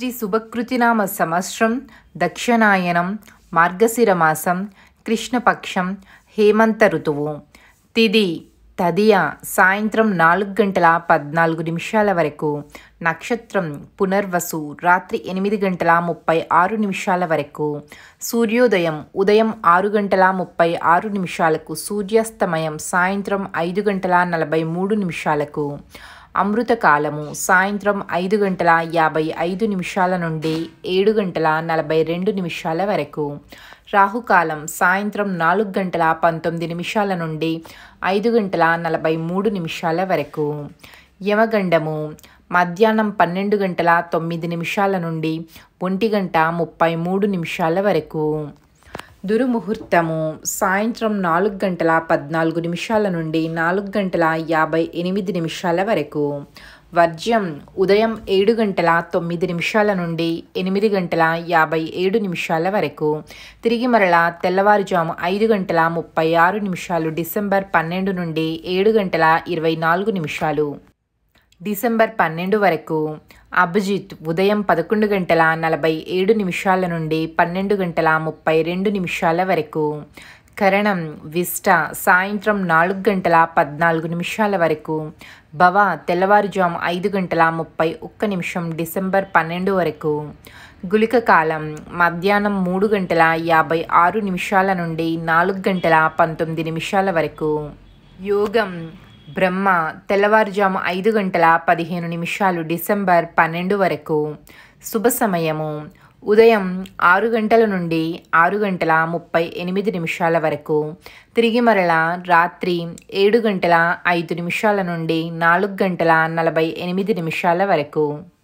శ్రీ శుభకృతినామ సంవత్సరం దక్షిణాయనం మార్గశిర మాసం కృష్ణపక్షం హేమంత ఋతువు తిది తదియ సాయంత్రం నాలుగు గంటల పద్నాలుగు నిమిషాల వరకు నక్షత్రం పునర్వసు రాత్రి ఎనిమిది గంటల ముప్పై ఆరు నిమిషాల వరకు సూర్యోదయం ఉదయం ఆరు గంటల ముప్పై ఆరు నిమిషాలకు సూర్యాస్తమయం సాయంత్రం ఐదు గంటల నలభై మూడు నిమిషాలకు అమృతకాలము సాయంత్రం ఐదు గంటల యాభై ఐదు నిమిషాల నుండి ఏడు గంటల నలభై రెండు నిమిషాల వరకు రాహుకాలం సాయంత్రం నాలుగు గంటల పంతొమ్మిది నిమిషాల నుండి ఐదు గంటల నలభై మూడు నిమిషాల వరకు యమగండము మధ్యాహ్నం పన్నెండు గంటల తొమ్మిది నిమిషాల నుండి ఒంటి గంట ముప్పై మూడు నిమిషాల వరకు దుర్ముహూర్తము సాయంత్రం నాలుగు గంటల పద్నాలుగు నిమిషాల నుండి నాలుగు గంటల యాభై ఎనిమిది నిమిషాల వరకు వర్జ్యం ఉదయం ఏడు గంటల తొమ్మిది నిమిషాల నుండి ఎనిమిది గంటల యాభై ఏడు నిమిషాల వరకు తిరిగి మరలా తెల్లవారుజాము ఐదు గంటల ముప్పై ఆరు నిమిషాలు డిసెంబర్ పన్నెండు నుండి ఏడు గంటల ఇరవై నాలుగు నిమిషాలు డిసెంబర్ పన్నెండు వరకు అభిజిత్ ఉదయం పదకొండు గంటల నలభై ఏడు నిమిషాల నుండి పన్నెండు గంటల ముప్పై రెండు నిమిషాల వరకు కరణం విష్ట సాయంత్రం నాలుగు గంటల పద్నాలుగు నిమిషాల వరకు భవ తెల్లవారుజాము ఐదు గంటల ముప్పై ఒక్క నిమిషం డిసెంబర్ పన్నెండు వరకు గుళిక కాలం మధ్యాహ్నం మూడు గంటల యాభై ఆరు నిమిషాల నుండి నాలుగు గంటల పంతొమ్మిది నిమిషాల వరకు యోగం బ్రహ్మ తెల్లవారుజాము ఐదు గంటల పదిహేను నిమిషాలు డిసెంబర్ పన్నెండు వరకు శుభ సమయము ఉదయం ఆరు గంటల నుండి ఆరు గంటల ముప్పై ఎనిమిది నిమిషాల వరకు తిరిగి మరల రాత్రి ఏడు గంటల ఐదు నిమిషాల నుండి నాలుగు గంటల నలభై ఎనిమిది నిమిషాల వరకు